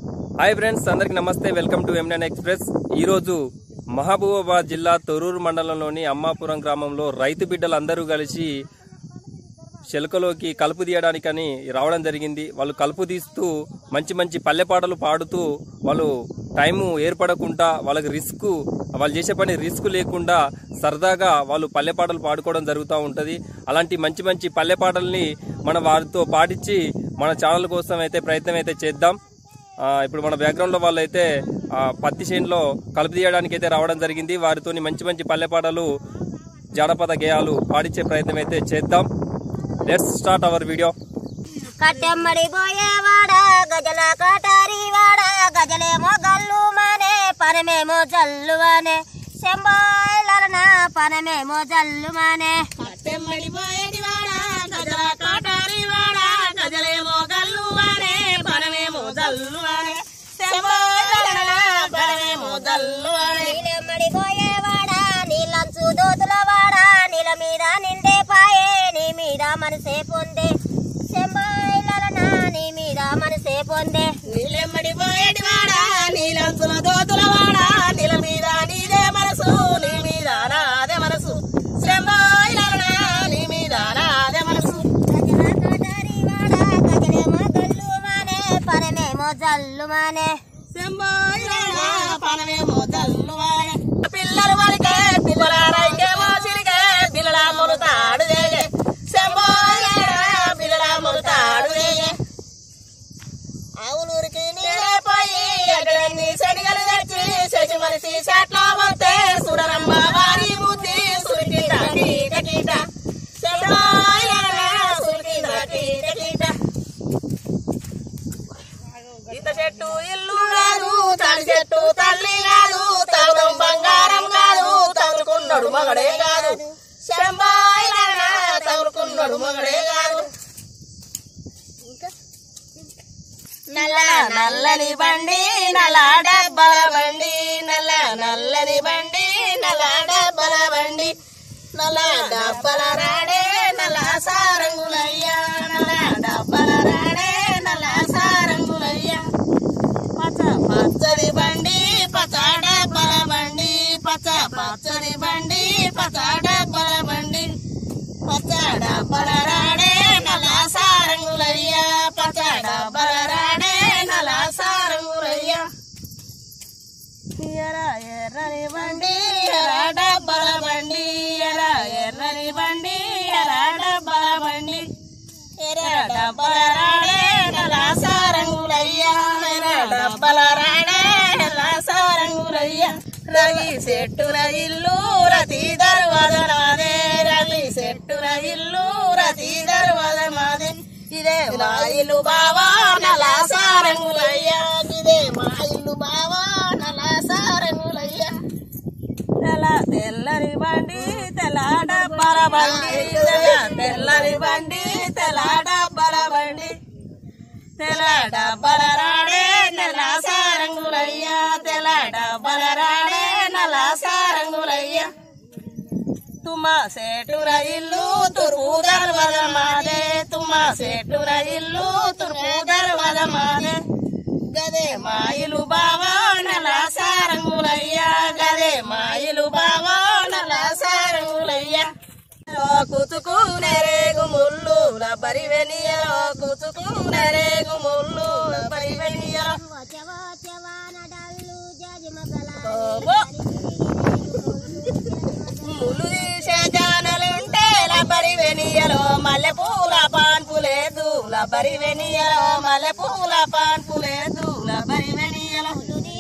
Hi friends అందరికి నమస్తే welcome to MN express ఈరోజు మహబూబాబాద్ జిల్లా తొరూరు మండలంలోని అమ్మాపురం గ్రామంలో రైతు బిడ్డలందరూ కలిసి శెలకలోకి కలుపు తీయడానికని రావడం జరిగింది వాళ్ళు కలుపు తీస్తూ మంచి మంచి పల్లె పాటలు పాడుతూ వాళ్ళు టైము ఏర్పడకుండా వాళ్ళకి రిస్క్ వాళ్ళు చేసే పని రిస్క్ లేకుండా సరదాగా వాళ్ళు పల్లె పాటలు పాడుకోవడం జరుగుతూ ఉంటుంది అలాంటి మంచి మంచి పల్లె పాటల్ని మనం వారితో పాటించి మన ఛానల్ కోసం అయితే ప్రయత్నం అయితే చేద్దాం ఆ, ఇప్పుడు మన బ్యాక్గ్రౌండ్ లో వాళ్ళైతే ఆ, పత్తి చేనులో కలుపు తీయడానికి అయితే రావడం జరిగింది వారితోని మంచి మంచి పల్లె పాటలు జానపద గేయాలు పాడించే ప్రయత్నం అయితే చేద్దాం లెట్స్ స్టార్ట్ అవర్ వీడియో కట్టెమ్మడి పోయేవాడా గజల కటారి వాడా గజలేమో గల్లు మనే పనమేమో జల్లు అనే శంబాయిలన పనమేమో జల్లు మనే కట్టెమ్మడి పోయేటి వాడా గజల కాటారి వాడా గజలేమో గల్లు వాడే పనమేమో జల్లు వాడే శంభోదరణ పనమేమో జల్లు వాడే నీలెమ్మడి పోయేవాడా నీళ్ళంచు దోతుల వాడా నీల మీద నిండే పాయే నీ మీద మనసే పొందే శంబాయిలన నీ మీద మనసే పొందే నీళ్ళెమ్మడి పోయేటి వాడా నీలంచుల దోతుల వాడా నీల మీద నీదే మనసు నీ మీద నాదే మనసు శంభోదరణ నీ మీద నాదే మనసు గజల కటారి వాడా గజలేమో గల్లు మనే పనమేమో జల్లు మనే శంభోదరణ పనమేమో జల్లు వాడే పిల్లలు వలికే పిల్లలారైకేమో చిలికే పిల్లల మురుతాడు దేగే శంభోదరణ పిల్లల మురుతాడు దేగే ఆవులూరికి నీడే పోయి ఎక్కడన్ని శనిగలు తెచ్చి శశి మనిషి చెట్ల పోతే సుడరమ్మ వారి బుద్ధి సురికిట కీట కీట శంభోదరణ సురికిట కీట కీట ఈత చెట్టు ఇల్లు కాదు తాడి చెట్టు తల్లి కాదు తాగుదం బంగారం కాదు తగులుకున్నాడు మగడే కాదు శంబాయి తగులుకున్నాడు మగడే కాదు నల్ల నల్లని బండి నల్ల డబ్బల బండి నల్ల నల్లని బండి నల్ల డబ్బల బండి నల్ల డబ్బల రాడే నల్ల సారంగులయ్యా నల్ల డబ్బల రాడే నల్ల సారంగులయ్యా పచ్చ పచ్చడి బండి పచ్చడ బల బండి పచ్చ పచ్చడి బండి పచ్చడ బల బండి పచ్చడ బల రాడే నల్ల సారంగులయ్యా పచ్చడ బల రాడే నల్ల సారంగులయ్యా ఎర ఎర్రని బండి ఎర డబ్బల బండి ఎర ఎర్రని బండి ఎర డబ్బల బండి ఎర డబ్బల రాడే నల్ల సారంగులయ్యా ఎర డబ్బల రాడే నల్ల సారంగులయ్యా రవి చెట్టున ఇల్లు రతి దర్వాద నాదే రవి చెట్టున ఇల్లు రతి దర్వాద మాదే ఇదే మా ఇల్లు బావా నల్ల సారంగులయ్యా ఇదే మా ఇల్లు బావా నల్ల సారంగులయ్యా తెల్ల తెల్లని బండి తెల్ల డబ్బల బండి తెల్ల తెల్లని బండి తెల్ల డబ్బల బండి తెల్ల డబ్బల రాడే నెల సారంగులయ్యా తెల్ల డబ్బల రాడే నెల సారంగులయ్యా తుమ్మ సేటుర ఇల్లు తుర్పు దర్వద మాదే తుమ్మ సేటుర ఇల్లు తుర్పు దర్వద మాదే గదే మాయిలు బావా నల సారంగులయ్యా గదే మాయిలు బావా నల సారంగులయ్యా కుతుకు నెరేగు ముళ్ళు లబరి వెనియలో కుతుకు నెరేగు ముళ్ళు లబరి వెనియలో ఓబో. ముళ్ళు తీసే జానలుంటే లబరి వెనియలో మల్లె పూల పాన్పు లేదు లబరి వెనియలో మల్లె పూల పాన్పు లేదు లబరి వెనియలో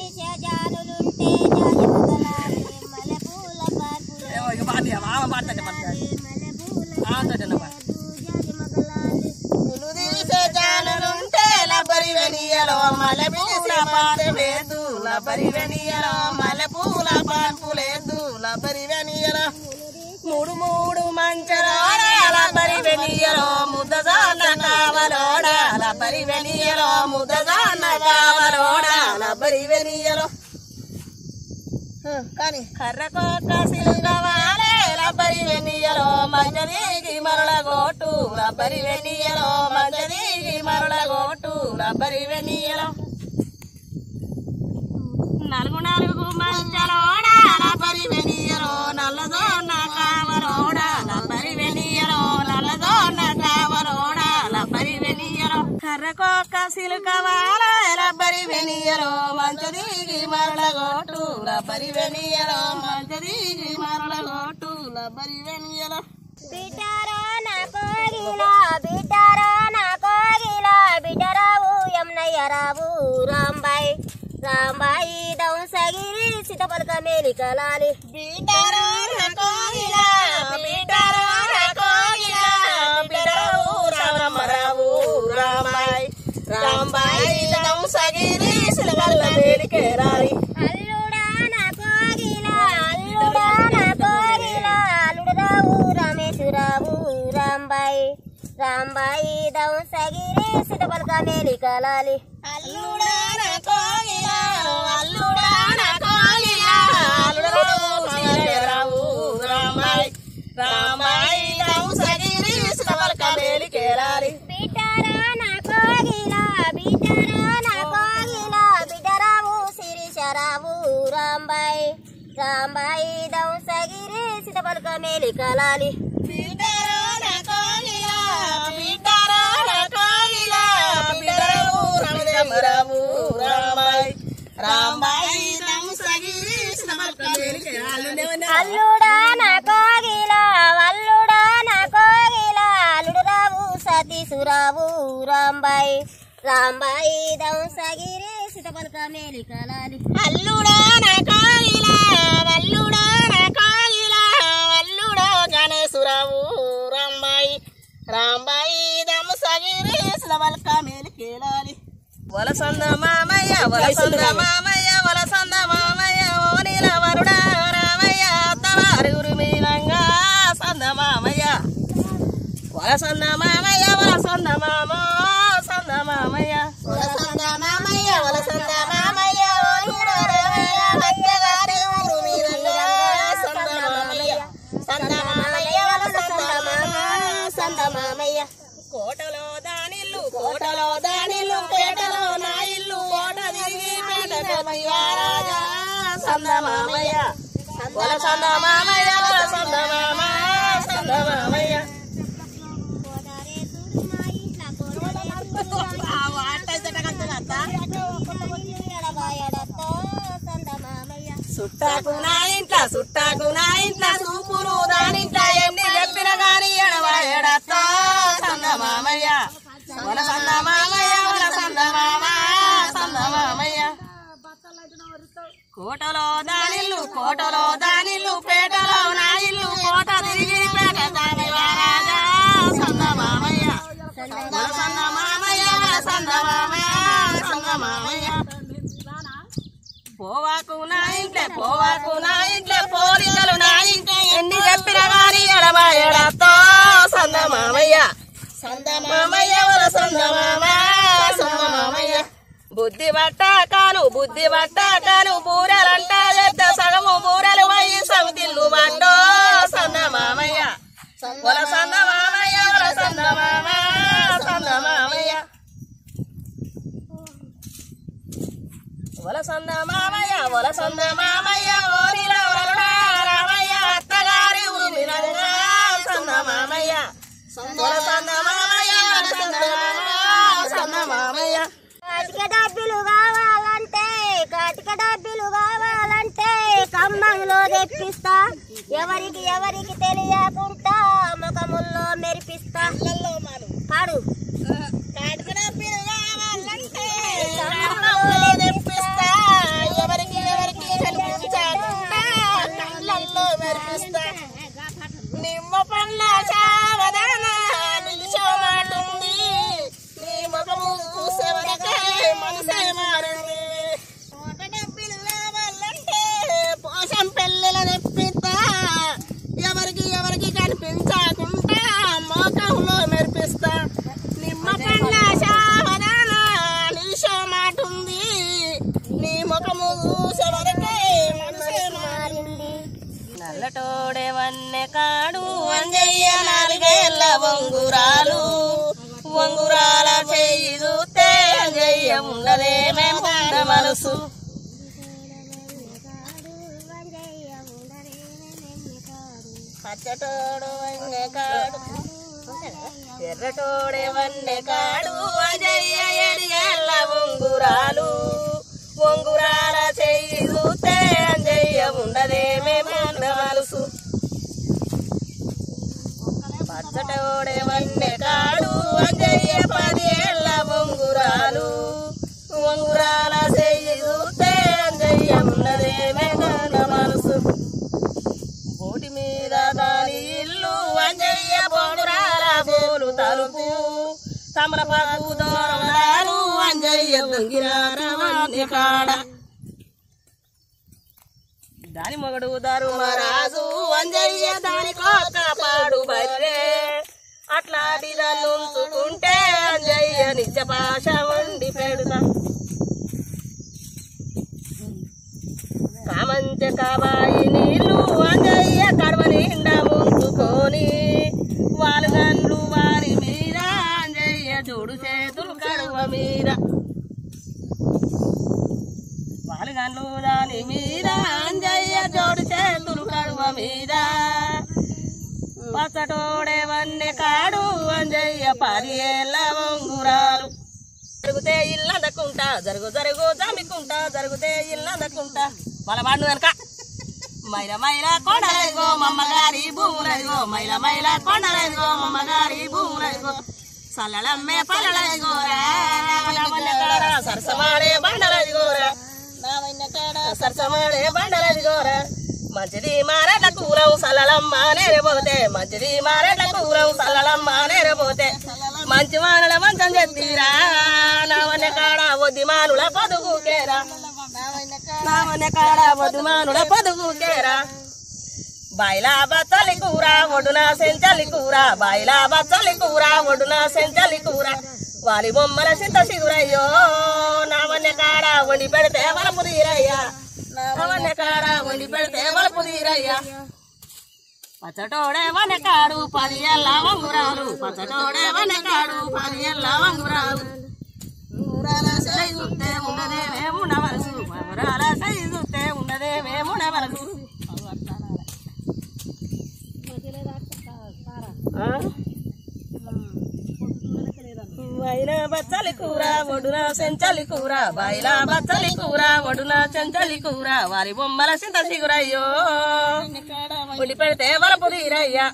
ముళ్ళు తీసే జానలుంటే లబరి వెనియలో మల్లె పూల పాన్పు లేదు లబరి వెనియలో మల్లె పూల పాన్పు లేదు లబరి వెనియలో మూడు మూడు మంచరాడ లబరి వెనియలో ముద్దజాన కావలోడ లబరి వెనియలో ముద్దజాన కావలోడ లబరి వెనియలో కానీ కర్రకోక సిలుగవాలే లబ్బరి వెనియలో మంజరీగి మరల గోటు లబ్బరి వెనియలో మంజరీగి మరల గోటు లబ్బరి వెనియలో కర్రకొక్క సిలుక వాల రబ్బరి వెనియలో మంచదిగి మరల గోటు రబ్బరి వెనియలో మంచదిగి మరల గోటు రబ్బరి వెనియలో బిడ్డారా నా కోగిలా బిడ్డారా నా కోగిలా బిడ్డరావు యమునయ్యరావు రాంబాయ్ రాంబాయి దౌసగిరి సితపలక మేలికలాలి బిడ్డరో రకోగిలా బిడ్డరో రకోగిలా బిడ్డరావు రామరావు రామాయ్ రాంబాయి దంసగిరి సిలవల్ల వేలికేరాలి అల్లుడా నా కోగిలా అల్లుడా నా కోగిలా అల్లుడరావు రమేశురావు రాంబాయి రాంబాయి దౌసగిరి సితపలక మేలికలాలి అల్లుడా రకోగిలా అల్లుడా రకోగిలా అల్లుడరావు రామాయ్ రామాయ్ దంసగిరి సిలవల్ల వేలికేరాలి బిడ్డరా నా కోగిలా బిడ్డరా నా కోగిలా బిడ్డరావు శిరీషరావు రాంబాయి రాంబాయి దౌసగిరి సితపలక మేలికలాలి బిడ్డరో రకోగిలా బిడ్డరో రకోగిలా బిడ్డరావు రామదేవరావు రామాయ్ రామాయ్ దంసగిరి సిలవల్ల వేలికేరాలి అల్లుడా నా కోగిలా అల్లుడా నా కోగిలా అల్లుడురావు సతీసురావు రాంబాయి రాంబాయి దౌసగిరి సితపలక మేలికలాలి అల్లుడా నా కాయిలా అల్లుడా నా కాయిలా అల్లుడా గణేశురావు రాంబాయి రాంబాయి దమ్ము సగిరి వలక మేలుకేలాలి వలసంద మామయ్య వలసంద మామయ్య వలసంద మామయ్య ఓ నీలవరుడా రామయ్య అత్తవారు మీనంగా సంద మామయ్య వలసంద మామయ్య వలసంద మామ సంద మామయ్య వలసంద మామయ్య వలసంద మామయ్య ఓ నీలవరుడా మధ్యగారి ఊరు మీనంగా సంద మామయ్య సంద మామయ్య వలసంద మామ సంద మామయ్య కోటలో దానిల్లు కోటలో దానిల్లు పేటలో నా ఇల్లు కోట తిరిగి పేట రాజా సంద మామయ్య వల సంద మామయ్య వల సంద మామ సంద మామయ్య సుట్టాకు నా ఇంట్ల సుట్టాకు నా ఇంట్ల సూపులు దానింట్ల ఎన్ని చెప్పిన గాని ఎడవాయడత్త సంద మామయ్య వల సంద మామయ్య వల సంద మామ సంద మామయ్య కోటలో దానిల్లు కోటలో దానిల్లు పేటలో నా ఇల్లు కోట తిరిగి పేట దాని రాజా సంద మామయ్య వల సంద మామయ్య వల సంద మామ సంద మామయ్య పోవాకు నా ఇంట్లో పోవాకు నా ఇంట్లో పోలికలు నా ఇంట్లో ఎన్ని చెప్పిన వారి ఎడబాయడతో సంద మామయ్య సంద మామయ్య వల సంద మామ సంద మామయ్య బుద్ధి బట్ట కాను బుద్ధి బట్ట కాను బూరెలంట పెద్ద సగము బూరెలు అయ్యి సమితిల్లు బట్టో సంద మామయ్య వల సంద మామయ్య వల సంద మామ సంద మామయ్య వలసంద మామయ్య వలసంద మామయ్య ఓరిల వరుడా రామయ్య అత్తగారి ఊరినంగా సంద మామయ్య వలసంద మామయ్య వలసంద మామ సంద మామయ్య కాటిక డబ్బులు కావాలంటే కాటిక డబ్బులు కావాలంటే ఖమ్మంలో తెప్పిస్తా ఎవరికి ఎవరికి తెలియకుండా ముఖముల్లో మెరిపిస్తా పాడు తెప్పిస్తా ఎవరికి ఎవరికి కనిపించకుండా కళ్ళల్లో మెరిపిస్తా నిమ్మ పండ్ల చావదాన నిలిచోమాటుంది నీ ముఖము చూసేవరకే మనసే మారింది కోట డబ్బులు కావాలంటే పోషం పెళ్ళిల తెప్పిస్తా ఎవరికి ఎవరికి కనిపించకుండా మోకంలో మెరిపిస్తా నిమ్మ పండ్ల చావదాన నిలిచోమాటుంది నీ ముఖము చూసేవరకే మనసే మారింది నల్లటోడే వన్నె కాడు అంజయ్య నాలుగేళ్ల వంగురాలు వంగురాల చెయ్యి చూస్తే అంజయ్య ఉండదే మేము మనసు పచ్చటోడు వన్నె కాడు ఎర్రటోడే వన్నె కాడు అంజయ్య ఎడిగేళ్ళ ఉంగురాలు ఉంగురాల చెయ్యి చూస్తే అంజయ్య ఉండదేమే మన మనసు పచ్చటోడే వన్నె కాడు అంజయ్య పదేళ్ళ ఉంగురాలు ఉంగురాల చెయ్యి చూస్తే అంజయ్య ఉన్నదేమే మన మనసు బోటి మీద దాని ఇల్లు అంజయ్య బొంగురాల బోలు తలుపు తమలపాకు దూరాలు అంజయ్య బొంగిరారవన్నీ కాడ దాని మొగడు ధర్మరాజు అంజయ్య దాని కోత పాడు బర్రె అట్లాంటి దాన్ని ఉంచుకుంటే అంజయ్య నిత్య పాష వండి పెడుతా కామంచె కాబాయి నీళ్ళు అంజయ్య కడవ నిండా ముంచుకొని వాళ్ళు గన్లు వారి మీద అంజయ్య చూడు చేతులు కడవ మీద వాళ్ళు గన్లు దాని మీద అంజయ్య జోడు చేతులు కడవ మీద పచ్చటోడే వన్నె కాడు అంజయ్య పది ఏళ్ళ వంగురాలు జరుగుతే ఇల్లందకుంటా జరుగు జరుగు జమ్మికుంటా జరుగుతే ఇల్లందకుంటా వాళ్ళ వాడు కనుక మైల మైల కొండలైగో మమ్మగారి భూములైగో మైల మైల కొండలైగో మమ్మగారి భూములైగో సల్లలమ్మే పల్లలైగోరా సరసమాడే బండలైగోరా సరసమాడే బండలైగోరా మంచిది మారేట్ల కూరం సల్లలమ్మ నేరపోతే మంచిది మారేట్ల కూరం సల్లలమ్మ నేరపోతే మంచి మానుల మంచం చెత్తిరా నావన్న కాడ వద్ది మానుల పొదుగుకేరా నావన్న కాడ వద్ది మానుల పొదుగుకేరా బాయిలా బచ్చలి కూర ఒడున సెంచలి కూర బాయిలా బచ్చలి కూర ఒడున సెంచలి కూర వాలి బొమ్మల చింత సిగురయ్యో నావన్న కాడ వండి పెడితే వలపు తీరయ్యా నావన్న కాడ వండి పెడితే వలపు తీరయ్యా పచ్చటోడే వనకాడు పది ఎల్ల వంగురాలు పచ్చటోడే వనకాడు పది ఎల్ల వంగురాలు ఊరాల సై చూస్తే ఉండదేమే ఉండవలసు ఊరాల సై చూస్తే ఉండదేమే ఉండవలసు బయల బచ్చలి కూర ఒడున సెంచలి కూర బయల బచ్చలి కూర ఒడున సెంచలి కూర వారి బొమ్మల చింత సిగురయ్యో ఉల్లి పెడితే వలపు తీరయ్యా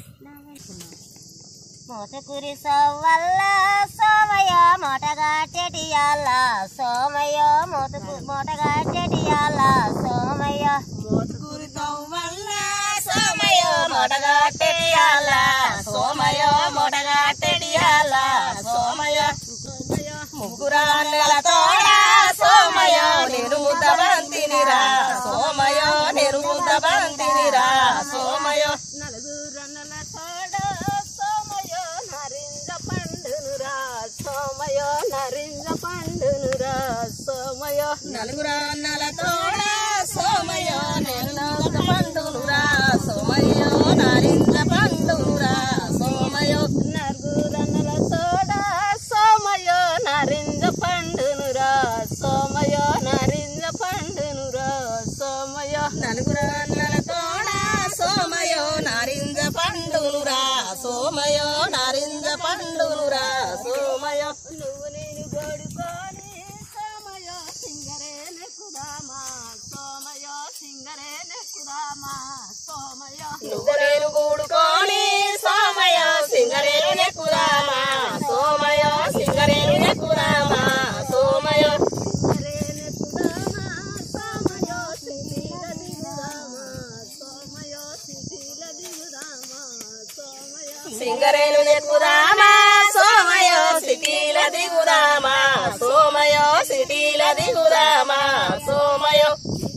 మోటకురి సోవల్ల సోమయ మోటగాటెటియాల సోమయ మోటకు మోటగాటెటియాల సోమయ మోతుకూరి వల్ల సోమయో మొటగాటెడియాల సోమయో మొటగాటెడియాల సోమయ ముగ్గురాన్నెల తోడ సోమయో నేను ముద్ద బంతినిరా సోమయో నేను ముద్ద బంతినిరా సోమయో నలుగురన్నెల తోడ సోమయో నరింజ పండునురా సోమయో నరింజ పండునురా సోమయో నలుగురన్నెల తోడ సోమయో నేను నరింజ పండునురా సోమయో నరింజ పండునురా సోమయో నలుగురన్నెల తోడ సోమయో నరింజ పండునురా సోమయో నరింజ పండునురా సోమయో నలుగురన్నెల తోడ సోమయో నారింజ పండునురా సోమయో నారింజ పండునురా సోమయో నువ్వు నేను గడుకొని సోమయో సింగరే నెక్కుదామా సోమయో సింగరే నెక్కుదామా సోమయో నువ్వు నేను గూడుకొని సోమయో సింగరే నెక్కుదామా సోమయో సింగరే నెక్కుదామా సోమయో సింగరేను నెక్కుదామా సోమయో సిటీల దిగుదామా సోమయో సిటీల దిగుదామా సోమయో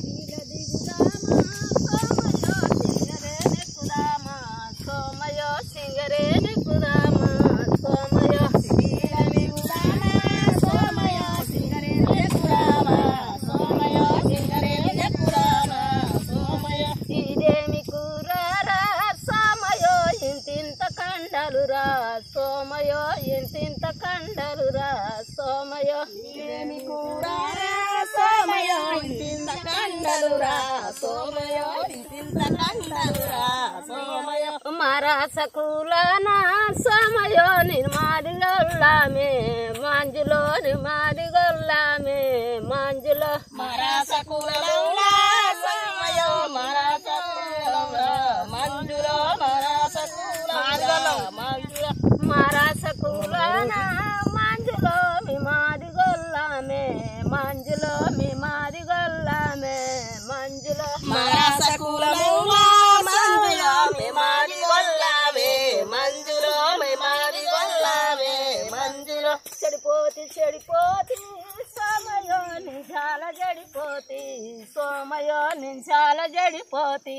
సోమయో సింగరే నెక్కుదామా సోమయో సిటీల దిగుదామా సోమయో సింగరే నెక్కుదామా సోమయో సింగరే నెక్కుదామా సోమయో ఇదేమి కూరరా సోమయో ఇంతింత కండలురా సోమయో ఇంతింత కండలురా సోమయో ఇదేమి కూరరా సోమయో ఇంతింత కండలురా సోమయో ఇంతింత కండలురా సోమయో మరా మరసకులన సమయో నిర్మాదిగొల్లామే మంజులో నిర్మాదిగొల్లామే మంజులో మరాసకులౌలా సమయో మరాసకులౌలా మంజులో మరాసకులౌలా మంజులో మరసకులన మంజులో మీ మాదిగొల్లామే మంజులో మీ మాదిగొల్లామే మంజులో మరాసకులౌలా సమయో మేమాది గొల్లావే మంజులో మేమాది గొల్లావే మంజులో చెడిపోతి చెడిపోతి సోమయో నించాల జడిపోతి సోమయో నించాల జడిపోతి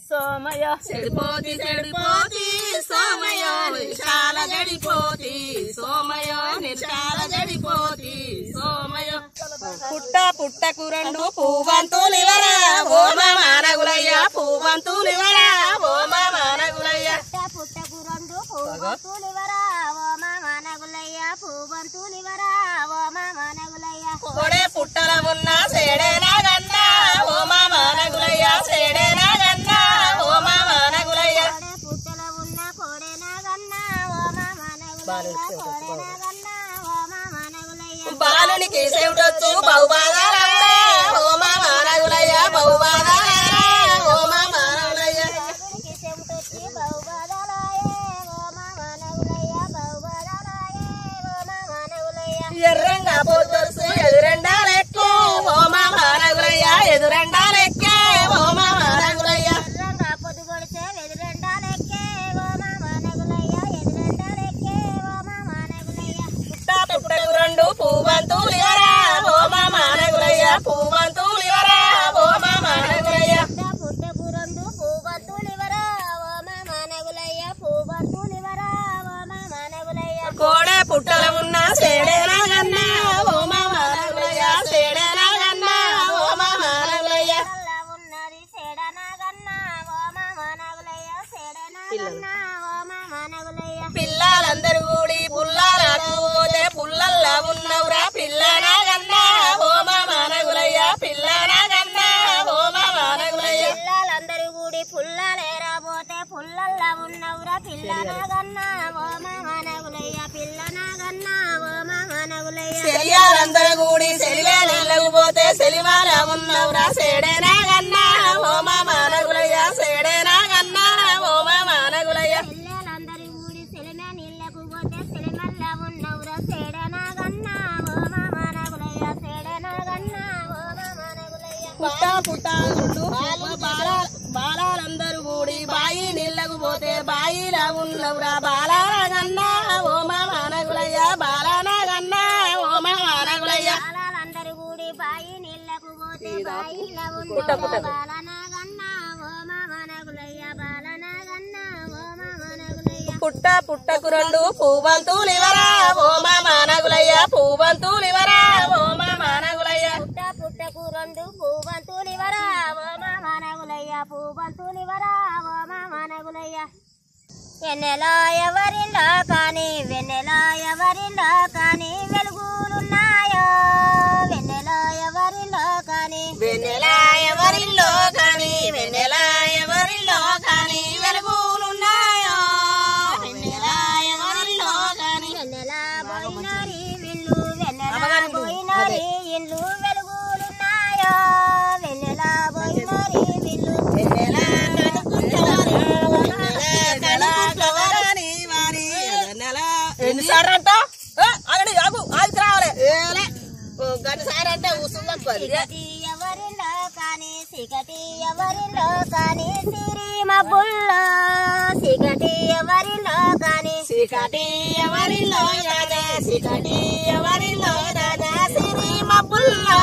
సోమయో చెడిపోతి చెడిపోతి సోమయో నిశాల జడిపోతి సోమయో నిశాల జడిపోతి సోమయో పుట్ట పుట్టకు రెండు పువ్వంతులివరా ఓమ మానగులయ్య పువ్వంతులివరా ఓమ మానగులయ్య పుట్టకు రెండు పువ్వంతులివరా ఓ మా మానగులయ్య పువ్వంతులివరా ఓ మా మానగులయ్య కొడే పుట్టల ఉన్న సేడేనా గన్నా ఓమ మానగులయ్య సేడేనా గన్నా ఓమ మానగులయ్య కోడే పుట్టల ఉన్న కోడేనా గన్నా ఓ మా మానగులయ్య కోడేనా గన్నా ఓ మా మానగులయ్య బాలునికి చెవిటొచ్చు బహుబాధాలే ఓమ మానగులయ్య బహుబాధాలే ఓమ మానగులయ్య బాలునికి చెవిటొచ్చి బహుబాధలాయే ఓ మా మానగులయ్య బహుబాధలాయే ఓ మా మానగులయ్య ఎర్రంగా పొద్దుర్సు ఎదురెండాలెక్కు ఓమ మానగులయ్య ఎదురెండాలెక్కే ఓమ మానగులయ్య ఎర్రంగా పొద్దు పొడిచే వెదురెండాలెక్కే ఓ మా మానగులయ్య ఎదురెండాలెక్కే ఓ మా మానగులయ్య పుట్ట పుట్టకు రెండు పువ్వంతులివరా ఓమ మానగులయ్య పువ్వంతులివరా ఓమ మానగులయ్య పుట్ట పుట్టకు రెండు పూబంతులివరా ఓ మా మానగులయ్య పూబంతులివరా ఓ మా మానగులయ్య కోడే పుట్టల ఉన్న సేడేనా గన్నా ఓమ మానగులయ్య సేడేనా గన్నా ఓమ మానగులయ్య అల్లా ఉన్నది సేడనాగన్నా ఓ మా మానగులయ్య సేడనాగన్నా ఓ మా మానగులయ్య పిల్లలందరూ కూడి పుల్లాలకు పోతే పుల్లల్లా ఉన్నవురా పిల్లనా గన్నా ఓమ మానగులయ్య పిల్లనా గన్నా ఓమ మానగులయ్య పిల్లలందరూ కూడి పుల్లలేరా పోతే పుల్లల్లా ఉన్నవురా పిల్లనాగన్నా ఓ మా మానగులయ్య పిల్లనాగన్నా ఓ మా మానగులయ్య సెలియాలందరూ కూడి సెలివే నీళ్ళకు పోతే సెలిమాల ఉన్నవురా సేడేనా గన్నా ఓమ మానగులయ్య సేడేనా గన్నా ఓమ మానగులయ్య పిల్లలందరూ ఊడి సెలిమ నీళ్ళకు పోతే సెలిమల్ల ఉన్నవురా సేడనాగన్నా ఓ మా మానగులయ్య సేడనాగన్నా ఓ మా మానగులయ్య పుట్ట పుట్ట గుడ్డు బాల బాలాలందరూ కూడి బాయి నీళ్ళకు పోతే బాయిలా ఉన్నవురా బాలాల గన్నా ఓమ మానగులయ్య బాలానా గన్నా ఓమ మానగులయ్య బాలాలందరూ కూడి బాయి నీళ్ళకు పోతే బాయిల ఉన్నవురా బాలనాగన్నా ఓ మా మానగులయ్య బాలనాగన్నా ఓ మా మానగులయ్య పుట్ట పుట్టకు రెండు పూబంతులివరా ఓమ మానగులయ్య పూబంతులివరా ఓమ మానగులయ్య పుట్ట పుట్టకు రెండు పూబంతులివరా ఓ మా మానగులయ్య పూబంతులివరా ఓ మా మానగులయ్య వెన్నెలా ఎవరిలో కానీ వెన్నెలా ఎవరిలో కానీ వెలుగులున్నాయో వెన్నెలా ఎవరిలో కానీ వెన్నెల ఎవరిల్లో కానీ వెన్నెల ఎవరిల్లో కానీ వెలుగులున్నాయో వెన్నెల ఎవరిల్లో కానీ వెన్నెలా పోయినారి విల్లు వెన్నెలా పోయినారి ఇల్లు వెలుగులున్నాయో వెన్నెలా పోయినారి విల్లు వెన్నెల కనుకుంటవారు, వెన్నెల కనుకుంటవారని వారి వెన్నెల ఎన్నిసార్లు ఆగండి ఆగు ఆగి రావాలి ఏలే గంట సార్ అంటే ఉసులకు సిగటి ఎవరిలో కానీ సిగటి ఎవరిలో కానీ సిరి మబ్బుల్లో సిగటి ఎవరిలో కానీ సికటి ఎవరిలో రాజా సికటి ఎవరిలో రాజా సిరి మబ్బుల్లో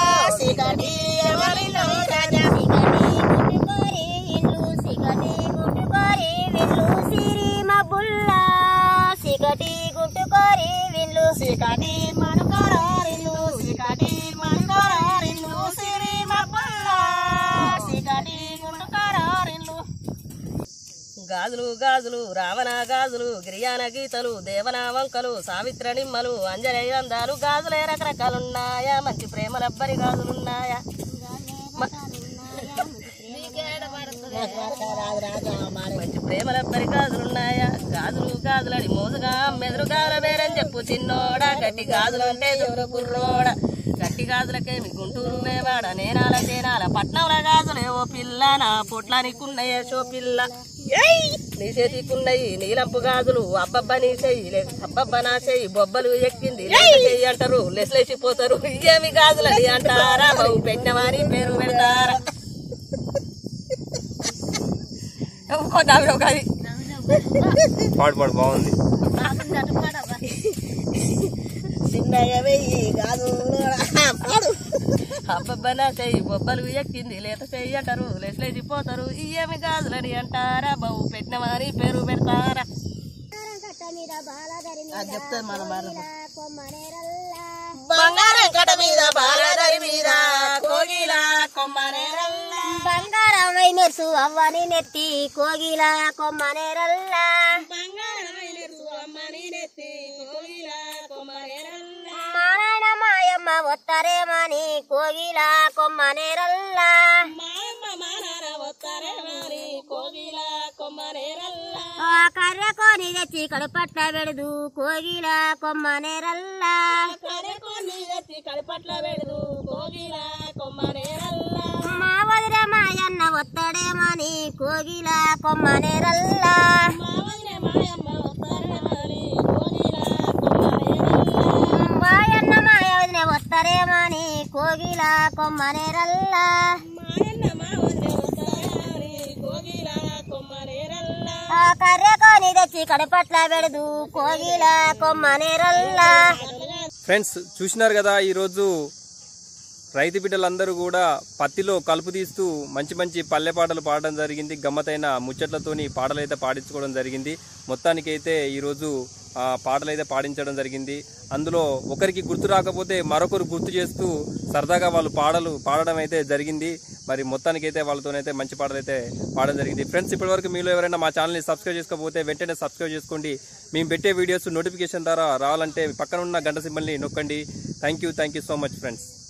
సికటి ఎవరిలో రాజా సిగటి గుట్టుకోరి ఇల్లు సిగటి గుట్టుకోరి విల్లు సిరి మబ్బుల్లో సిగటి గుట్టుకోరి విల్లు సికటి మనుకోరారిల్లు సికటి మనుకోరారిల్లు సిరి మబ్బుల్లో సికటి మనుకోరారిల్లు గాజులు గాజులు రావణ గాజులు గిరియాన గీతలు దేవన వంకలు సావిత్ర నిమ్మలు అంజనేయ అందాలు గాజులే రకరకాలున్నాయా మంచి ప్రేమ రబ్బరి గాజులున్నాయా మంచి ప్రేమల పరి గాజులున్నాయా గాజులు గాజులని మోజుగా మెదురు గాజుల బేరని చెప్పు చిన్నోడా గట్టి గాజులు అంటే ఎవరు కుర్రోడ గట్టి గాజులకేమి గుంటూరు వేవాడ నేనాల తేనాల పట్నంల గాజులే ఓ పిల్ల నా పొట్లానికున్నయే షో పిల్ల నీ చేతికున్నయి నీలంపు గాజులు అబ్బబ్బ నీ చెయ్యి అబ్బబ్బ నా చెయ్యి బొబ్బలు ఎక్కింది లేక చెయ్యి అంటారు లెస్లేసిపోతారు ఇయేమి గాజులని అంటారా బావు పెట్టినవారి పేరు పెడతారా నవ్వు కాదు పాడు పాడు బాగుంది చిన్నగా వెయ్యి గాజులు పాడు అబ్బబ్బన చెయ్యి బొబ్బలు ఎక్కింది లేత చెయ్యి అంటారు లేచిపోతారు ఇయ్యమి గాజులని అంటారా బావు పెట్టినవారి పేరు పెడతారా అది చెప్తాను మన బంగారం కట మీద బాలదరి మీద కోగిల కొమ్మనేరల్లా బంగారం వై మెరుసు అవ్వని నెత్తి కోగిల కొమ్మనేరల్లా మా నాయన మాయమ్మ వస్తారేమని కోగిల కొమ్మనేరల్లా ఆ కర్ర కోని తెచ్చి కడుపట్ల పెడదు కోగిల కొమ్మనేరల్లా మా వదిన మాయన్న వస్తాడేమని కోగిల కొమ్మనేరల్లా మాయన్న మాయ వదిన వస్తారేమని కోగిల కొమ్మనేరల్లా ఆ కర్ర కోని తెచ్చి కడుపట్ల పెడదు కోగిల కొమ్మనేరల్లా ఫ్రెండ్స్ చూసినారు కదా ఈరోజు రైతు బిడ్డలందరూ కూడా పత్తిలో కలుపు తీస్తూ మంచి మంచి పల్లె పాటలు పాడడం జరిగింది గమ్మతైన ముచ్చట్లతోని పాటలు అయితే పాడించుకోవడం జరిగింది మొత్తానికైతే ఈరోజు ఆ పాటలు అయితే పాడించడం జరిగింది అందులో ఒకరికి గుర్తు రాకపోతే మరొకరు గుర్తు చేస్తూ సరదాగా వాళ్ళు పాటలు పాడడం అయితే జరిగింది మరి మొత్తానికైతే వాళ్ళతోనైతే మంచి పాటలు అయితే పాడడం జరిగింది ఫ్రెండ్స్ ఇప్పటివరకు మీలో ఎవరైనా మా ఛానల్ని సబ్స్క్రైబ్ చేసుకోకపోతే వెంటనే సబ్స్క్రైబ్ చేసుకోండి మేము పెట్టే వీడియోస్ నోటిఫికేషన్ ద్వారా రావాలంటే పక్కన ఉన్న గంట సింబల్ని నొక్కండి thank you thank you so much friends